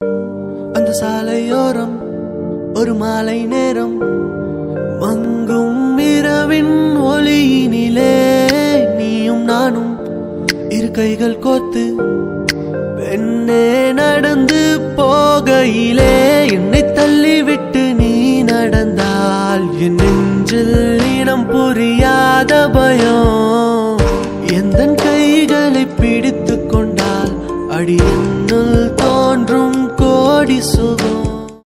அந்த சாலையோரம் ஒரு மாலை நேரம் மங்கும் இரவின் ஒளியினிலே நீயும் நானும் இரு கைகள் கோத்து பெண்ணே நடந்து போகையிலே என்னை தள்ளிவிட்டு நீ நடந்தால் என் நெஞ்சில் இனம் புரியாத பயம்